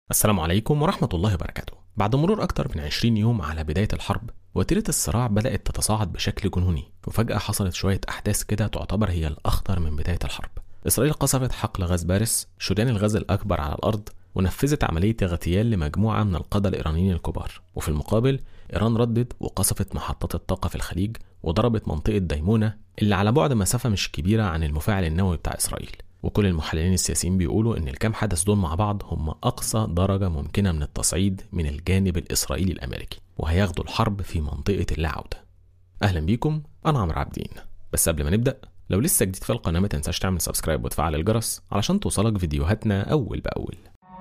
السلام عليكم ورحمة الله وبركاته بعد مرور أكتر من 20 يوم على بداية الحرب وتيرة الصراع بدأت تتصاعد بشكل جنوني وفجأة حصلت شوية أحداث كده تعتبر هي الأخطر من بداية الحرب إسرائيل قصفت حقل غاز باريس شريان الغاز الأكبر على الأرض ونفذت عملية اغتيال لمجموعة من القادة الإيرانيين الكبار وفي المقابل إيران ردت وقصفت محطات الطاقة في الخليج وضربت منطقة ديمونة اللي على بعد مسافة مش كبيرة عن المفاعل النووي بتاع إسرائيل وكل المحللين السياسيين بيقولوا ان الكام حدث دول مع بعض هم اقصى درجه ممكنه من التصعيد من الجانب الاسرائيلي الامريكي وهياخدوا الحرب في منطقه اللا عوده اهلا بيكم انا عمرو عابدين بس قبل ما نبدا لو لسه جديد في القناه ما تنساش تعمل سبسكرايب وتفعل الجرس علشان توصلك فيديوهاتنا اول باول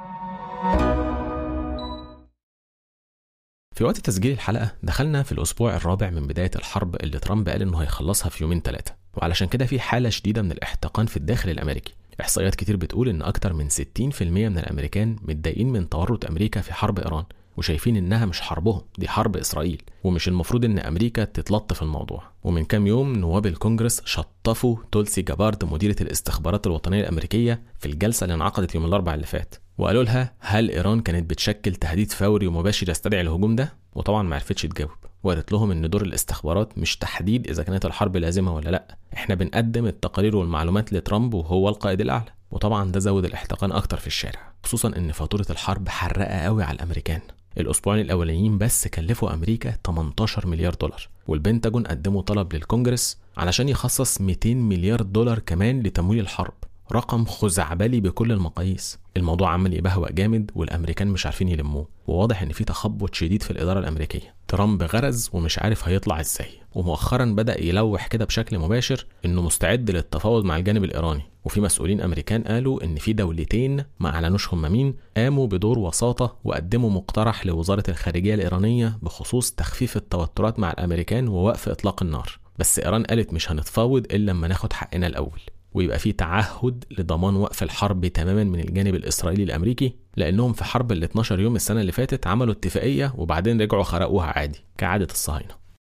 في وقت تسجيل الحلقة دخلنا في الأسبوع الرابع من بداية الحرب اللي ترامب قال إنه هيخلصها في يومين ثلاثة وعلشان كده في حالة شديدة من الاحتقان في الداخل الأمريكي إحصائيات كتير بتقول إن أكتر من 60% من الأمريكان متضايقين من تورط أمريكا في حرب إيران وشايفين إنها مش حربهم دي حرب إسرائيل ومش المفروض إن أمريكا تتلط في الموضوع ومن كام يوم نواب الكونجرس شطفوا تولسي جابارد مديرة الاستخبارات الوطنية الأمريكية في الجلسة اللي انعقدت يوم الأربعاء اللي فات وقالوا لها هل إيران كانت بتشكل تهديد فوري ومباشر يستدعي الهجوم ده؟ وطبعا ما عرفتش تجاوب وقالت لهم ان دور الاستخبارات مش تحديد اذا كانت الحرب لازمه ولا لا احنا بنقدم التقارير والمعلومات لترامب وهو القائد الاعلى وطبعا ده زود الاحتقان اكتر في الشارع خصوصا ان فاتوره الحرب حرقه قوي على الامريكان الاسبوعين الاولانيين بس كلفوا امريكا 18 مليار دولار والبنتاجون قدموا طلب للكونجرس علشان يخصص 200 مليار دولار كمان لتمويل الحرب رقم خزعبلي بكل المقاييس الموضوع عمال يبهوأ جامد والامريكان مش عارفين يلموه وواضح ان في تخبط شديد في الاداره الامريكيه ترامب غرز ومش عارف هيطلع ازاي ومؤخرا بدا يلوح كده بشكل مباشر انه مستعد للتفاوض مع الجانب الايراني وفي مسؤولين امريكان قالوا ان في دولتين ما اعلنوش هم مين قاموا بدور وساطه وقدموا مقترح لوزاره الخارجيه الايرانيه بخصوص تخفيف التوترات مع الامريكان ووقف اطلاق النار بس ايران قالت مش هنتفاوض الا لما ناخد حقنا الاول ويبقى في تعهد لضمان وقف الحرب تماما من الجانب الاسرائيلي الامريكي لانهم في حرب ال 12 يوم السنه اللي فاتت عملوا اتفاقيه وبعدين رجعوا خرقوها عادي كعاده الصهاينه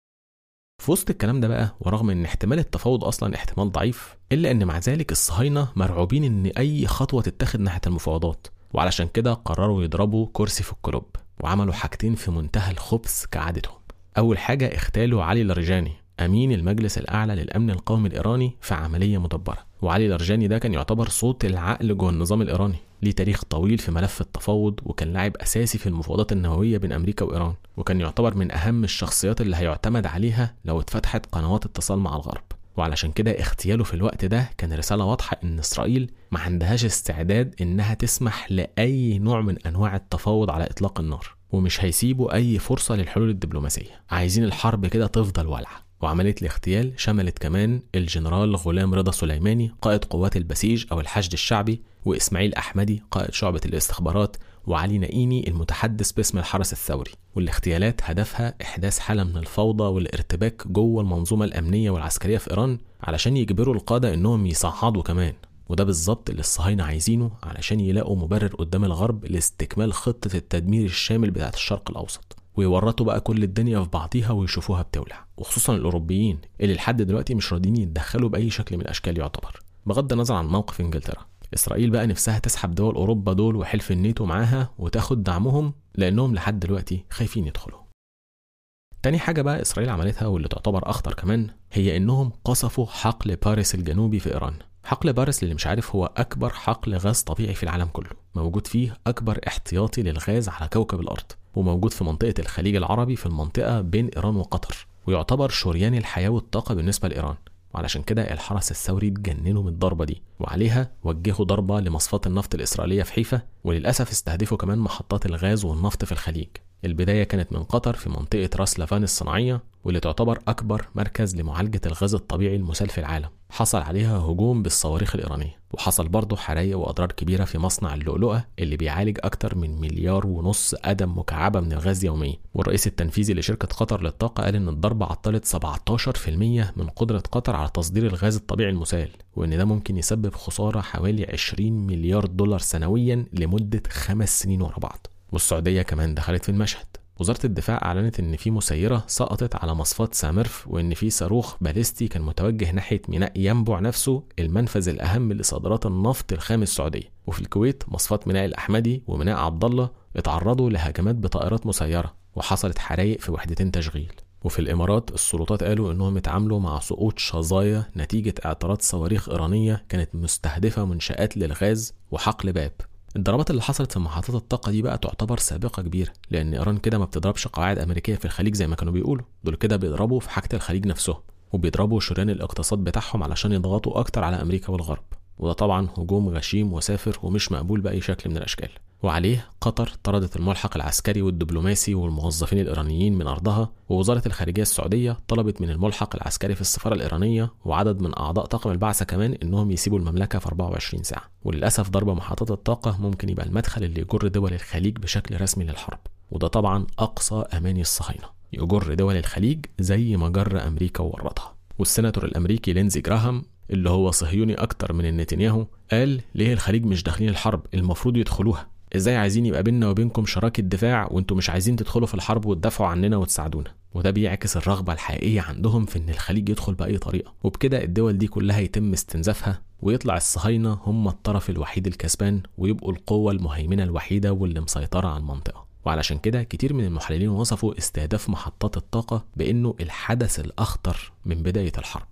في وسط الكلام ده بقى ورغم ان احتمال التفاوض اصلا احتمال ضعيف الا ان مع ذلك الصهاينه مرعوبين ان اي خطوه تتخذ ناحيه المفاوضات وعلشان كده قرروا يضربوا كرسي في الكلوب وعملوا حاجتين في منتهى الخبث كعادتهم اول حاجه اغتالوا علي لرجاني امين المجلس الاعلى للامن القومي الايراني في عمليه مدبره وعلي لرجاني ده كان يعتبر صوت العقل جوه النظام الايراني ليه تاريخ طويل في ملف التفاوض وكان لاعب اساسي في المفاوضات النوويه بين امريكا وايران وكان يعتبر من اهم الشخصيات اللي هيعتمد عليها لو اتفتحت قنوات اتصال مع الغرب وعلشان كده اغتياله في الوقت ده كان رساله واضحه ان اسرائيل ما عندهاش استعداد انها تسمح لاي نوع من انواع التفاوض على اطلاق النار ومش هيسيبوا اي فرصه للحلول الدبلوماسيه عايزين الحرب كده تفضل والعه وعملية الاغتيال شملت كمان الجنرال غلام رضا سليماني قائد قوات البسيج أو الحشد الشعبي وإسماعيل أحمدي قائد شعبة الاستخبارات وعلي نقيني المتحدث باسم الحرس الثوري والاغتيالات هدفها إحداث حالة من الفوضى والارتباك جوه المنظومة الأمنية والعسكرية في إيران علشان يجبروا القادة إنهم يصعدوا كمان وده بالظبط اللي الصهاينة عايزينه علشان يلاقوا مبرر قدام الغرب لاستكمال خطة التدمير الشامل بتاعت الشرق الأوسط ويورطوا بقى كل الدنيا في بعضيها ويشوفوها بتولع وخصوصا الاوروبيين اللي لحد دلوقتي مش راضيين يتدخلوا باي شكل من الاشكال يعتبر بغض النظر عن موقف انجلترا اسرائيل بقى نفسها تسحب دول اوروبا دول وحلف الناتو معاها وتاخد دعمهم لانهم لحد دلوقتي خايفين يدخلوا تاني حاجة بقى إسرائيل عملتها واللي تعتبر أخطر كمان هي إنهم قصفوا حقل باريس الجنوبي في إيران حقل باريس اللي مش عارف هو أكبر حقل غاز طبيعي في العالم كله موجود فيه أكبر احتياطي للغاز على كوكب الأرض وموجود في منطقة الخليج العربي في المنطقة بين إيران وقطر ويعتبر شريان الحياة والطاقة بالنسبة لإيران وعلشان كده الحرس الثوري اتجننوا من الضربة دي وعليها وجهوا ضربة لمصفاة النفط الإسرائيلية في حيفا وللأسف استهدفوا كمان محطات الغاز والنفط في الخليج البداية كانت من قطر في منطقة راس لافان الصناعية واللي تعتبر أكبر مركز لمعالجة الغاز الطبيعي المسال في العالم حصل عليها هجوم بالصواريخ الإيرانية وحصل برضه حرايق وأضرار كبيرة في مصنع اللؤلؤة اللي بيعالج أكتر من مليار ونص قدم مكعبة من الغاز يوميا والرئيس التنفيذي لشركة قطر للطاقة قال إن الضربة عطلت 17% من قدرة قطر على تصدير الغاز الطبيعي المسال وإن ده ممكن يسبب خسارة حوالي 20 مليار دولار سنويا لمدة خمس سنين ورا بعض والسعودية كمان دخلت في المشهد وزارة الدفاع أعلنت إن في مسيرة سقطت على مصفاة سامرف وإن في صاروخ باليستي كان متوجه ناحية ميناء ينبع نفسه المنفذ الأهم لصادرات النفط الخام السعودية وفي الكويت مصفات ميناء الأحمدي وميناء عبد الله اتعرضوا لهجمات بطائرات مسيرة وحصلت حرايق في وحدتين تشغيل وفي الإمارات السلطات قالوا إنهم اتعاملوا مع سقوط شظايا نتيجة اعتراض صواريخ إيرانية كانت مستهدفة منشآت للغاز وحقل باب الضربات اللي حصلت في محطات الطاقة دي بقى تعتبر سابقة كبيرة لأن إيران كده ما بتضربش قواعد أمريكية في الخليج زي ما كانوا بيقولوا دول كده بيضربوا في حاجة الخليج نفسهم وبيضربوا شريان الاقتصاد بتاعهم علشان يضغطوا أكتر على أمريكا والغرب وده طبعا هجوم غشيم وسافر ومش مقبول بأي شكل من الأشكال وعليه قطر طردت الملحق العسكري والدبلوماسي والموظفين الإيرانيين من أرضها ووزارة الخارجية السعودية طلبت من الملحق العسكري في السفارة الإيرانية وعدد من أعضاء طاقم البعثة كمان إنهم يسيبوا المملكة في 24 ساعة وللأسف ضرب محطات الطاقة ممكن يبقى المدخل اللي يجر دول الخليج بشكل رسمي للحرب وده طبعا أقصى أماني الصهاينة يجر دول الخليج زي ما جر أمريكا وورطها والسيناتور الأمريكي لينزي جراهام اللي هو صهيوني أكتر من نتنياهو قال ليه الخليج مش داخلين الحرب المفروض يدخلوها ازاي عايزين يبقى بيننا وبينكم شراكة دفاع وانتوا مش عايزين تدخلوا في الحرب وتدافعوا عننا وتساعدونا وده بيعكس الرغبة الحقيقية عندهم في ان الخليج يدخل بأي طريقة وبكده الدول دي كلها يتم استنزافها ويطلع الصهاينة هم الطرف الوحيد الكسبان ويبقوا القوة المهيمنة الوحيدة واللي مسيطرة على المنطقة وعلشان كده كتير من المحللين وصفوا استهداف محطات الطاقة بأنه الحدث الأخطر من بداية الحرب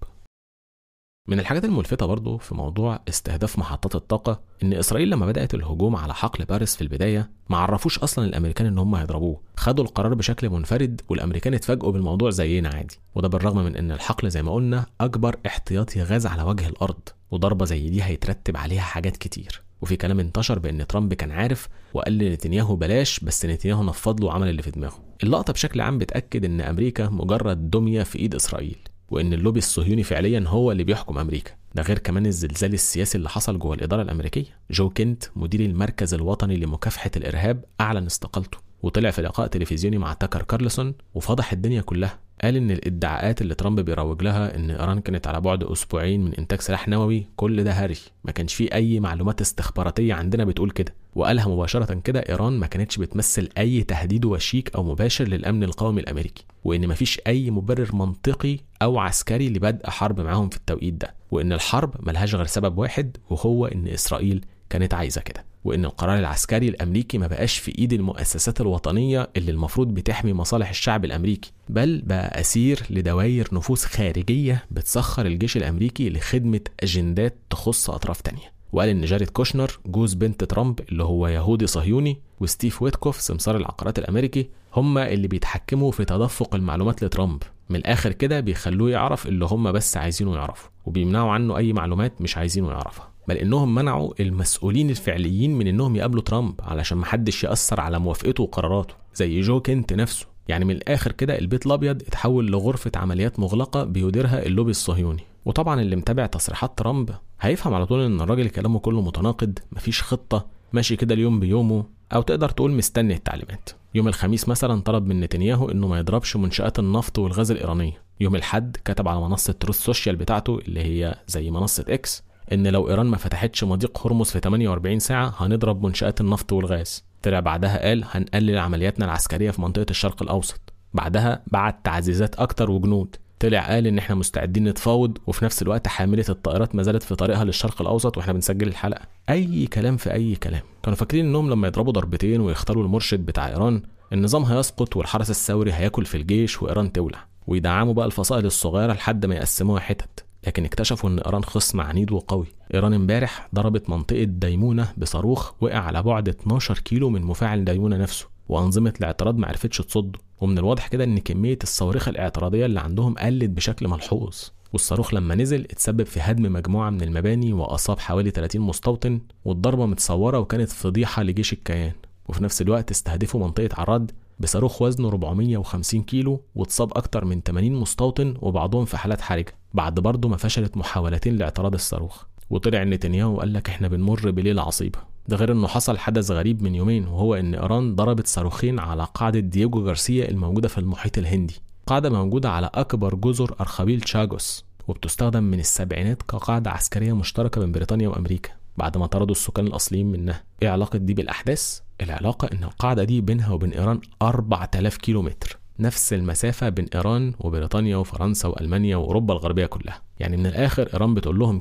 من الحاجات الملفتة برضه في موضوع استهداف محطات الطاقة إن إسرائيل لما بدأت الهجوم على حقل باريس في البداية ما عرفوش أصلا الأمريكان إن هم هيضربوه، خدوا القرار بشكل منفرد والأمريكان اتفاجئوا بالموضوع زينا عادي، وده بالرغم من إن الحقل زي ما قلنا أكبر احتياطي غاز على وجه الأرض، وضربة زي دي هيترتب عليها حاجات كتير. وفي كلام انتشر بان ترامب كان عارف وقال لنتنياهو بلاش بس نتنياهو نفض له وعمل اللي في دماغه اللقطه بشكل عام بتاكد ان امريكا مجرد دميه في ايد اسرائيل وان اللوبي الصهيوني فعليا هو اللي بيحكم امريكا ده غير كمان الزلزال السياسي اللي حصل جوه الاداره الامريكيه جو كينت مدير المركز الوطني لمكافحه الارهاب اعلن استقالته وطلع في لقاء تلفزيوني مع تاكر كارلسون وفضح الدنيا كلها قال ان الادعاءات اللي ترامب بيروج لها ان ايران كانت على بعد اسبوعين من انتاج سلاح نووي كل ده هري ما كانش فيه اي معلومات استخباراتيه عندنا بتقول كده وقالها مباشره كده ايران ما كانتش بتمثل اي تهديد وشيك او مباشر للامن القومي الامريكي وان مفيش اي مبرر منطقي او عسكري لبدء حرب معاهم في التوقيت ده وان الحرب ملهاش غير سبب واحد وهو ان اسرائيل كانت عايزه كده وان القرار العسكري الامريكي ما بقاش في ايد المؤسسات الوطنيه اللي المفروض بتحمي مصالح الشعب الامريكي بل بقى اسير لدوائر نفوذ خارجيه بتسخر الجيش الامريكي لخدمه اجندات تخص اطراف تانية وقال ان جاريد كوشنر جوز بنت ترامب اللي هو يهودي صهيوني وستيف ويتكوف سمسار العقارات الامريكي هم اللي بيتحكموا في تدفق المعلومات لترامب من الاخر كده بيخلوه يعرف اللي هم بس عايزينه يعرفه وبيمنعوا عنه اي معلومات مش عايزينه يعرفها بل انهم منعوا المسؤولين الفعليين من انهم يقابلوا ترامب علشان محدش ياثر على موافقته وقراراته زي جو كينت نفسه يعني من الاخر كده البيت الابيض اتحول لغرفه عمليات مغلقه بيديرها اللوبي الصهيوني وطبعا اللي متابع تصريحات ترامب هيفهم على طول ان الراجل كلامه كله متناقض مفيش خطه ماشي كده اليوم بيومه او تقدر تقول مستني التعليمات يوم الخميس مثلا طلب من نتنياهو انه ما يضربش منشات النفط والغاز الايرانيه يوم الحد كتب على منصه تروث سوشيال بتاعته اللي هي زي منصه اكس ان لو ايران ما فتحتش مضيق هرمز في 48 ساعه هنضرب منشات النفط والغاز طلع بعدها قال هنقلل عملياتنا العسكريه في منطقه الشرق الاوسط بعدها بعت تعزيزات اكتر وجنود طلع قال ان احنا مستعدين نتفاوض وفي نفس الوقت حامله الطائرات ما زالت في طريقها للشرق الاوسط واحنا بنسجل الحلقه اي كلام في اي كلام كانوا فاكرين انهم لما يضربوا ضربتين ويختاروا المرشد بتاع ايران النظام هيسقط والحرس الثوري هياكل في الجيش وايران تولع ويدعموا بقى الفصائل الصغيره لحد ما يقسموها حتت لكن اكتشفوا ان ايران خصم عنيد وقوي ايران امبارح ضربت منطقه ديمونه بصاروخ وقع على بعد 12 كيلو من مفاعل ديمونه نفسه وانظمه الاعتراض ما عرفتش تصده ومن الواضح كده ان كميه الصواريخ الاعتراضيه اللي عندهم قلت بشكل ملحوظ والصاروخ لما نزل اتسبب في هدم مجموعه من المباني واصاب حوالي 30 مستوطن والضربه متصوره وكانت فضيحه لجيش الكيان وفي نفس الوقت استهدفوا منطقه عراد بصاروخ وزنه 450 كيلو واتصاب أكتر من 80 مستوطن وبعضهم في حالات حرجة بعد برضه ما فشلت محاولتين لاعتراض الصاروخ وطلع نتنياهو وقال لك احنا بنمر بليلة عصيبة ده غير انه حصل حدث غريب من يومين وهو ان ايران ضربت صاروخين على قاعدة دييجو جارسيا الموجودة في المحيط الهندي قاعدة موجودة على أكبر جزر أرخبيل تشاغوس وبتستخدم من السبعينات كقاعدة عسكرية مشتركة بين بريطانيا وأمريكا بعد ما طردوا السكان الأصليين منها إيه علاقة دي بالأحداث؟ العلاقة إن القاعدة دي بينها وبين إيران 4000 كيلو متر نفس المسافة بين إيران وبريطانيا وفرنسا وألمانيا وأوروبا الغربية كلها يعني من الآخر إيران بتقول لهم كده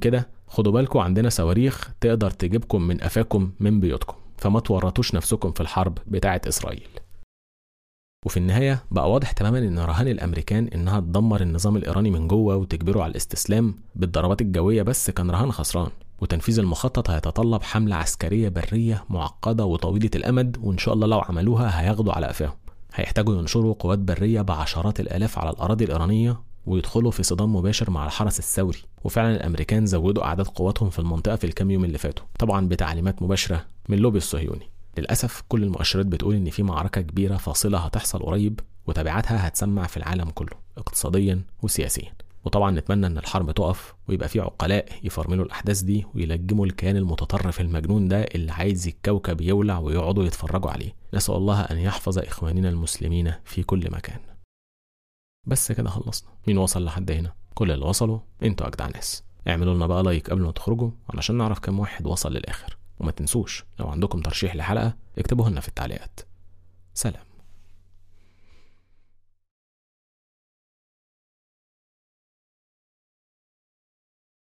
خدوا بالكم عندنا صواريخ تقدر تجيبكم من قفاكم من بيوتكم فما تورطوش نفسكم في الحرب بتاعة إسرائيل وفي النهاية بقى واضح تماما إن رهان الأمريكان إنها تدمر النظام الإيراني من جوه وتجبره على الاستسلام بالضربات الجوية بس كان رهان خسران وتنفيذ المخطط هيتطلب حملة عسكرية برية معقدة وطويلة الأمد وإن شاء الله لو عملوها هياخدوا على قفاهم هيحتاجوا ينشروا قوات برية بعشرات الآلاف على الأراضي الإيرانية ويدخلوا في صدام مباشر مع الحرس الثوري وفعلا الامريكان زودوا اعداد قواتهم في المنطقه في الكام يوم اللي فاتوا طبعا بتعليمات مباشره من اللوبي الصهيوني للاسف كل المؤشرات بتقول ان في معركه كبيره فاصله هتحصل قريب وتبعاتها هتسمع في العالم كله اقتصاديا وسياسيا وطبعا نتمنى ان الحرب تقف ويبقى في عقلاء يفرملوا الاحداث دي ويلجموا الكيان المتطرف المجنون ده اللي عايز الكوكب يولع ويقعدوا يتفرجوا عليه نسال الله ان يحفظ اخواننا المسلمين في كل مكان بس كده خلصنا مين وصل لحد هنا كل اللي وصلوا انتوا اجدع ناس اعملوا لنا بقى لايك قبل ما تخرجوا علشان نعرف كم واحد وصل للاخر وما تنسوش لو عندكم ترشيح لحلقه اكتبوه لنا في التعليقات سلام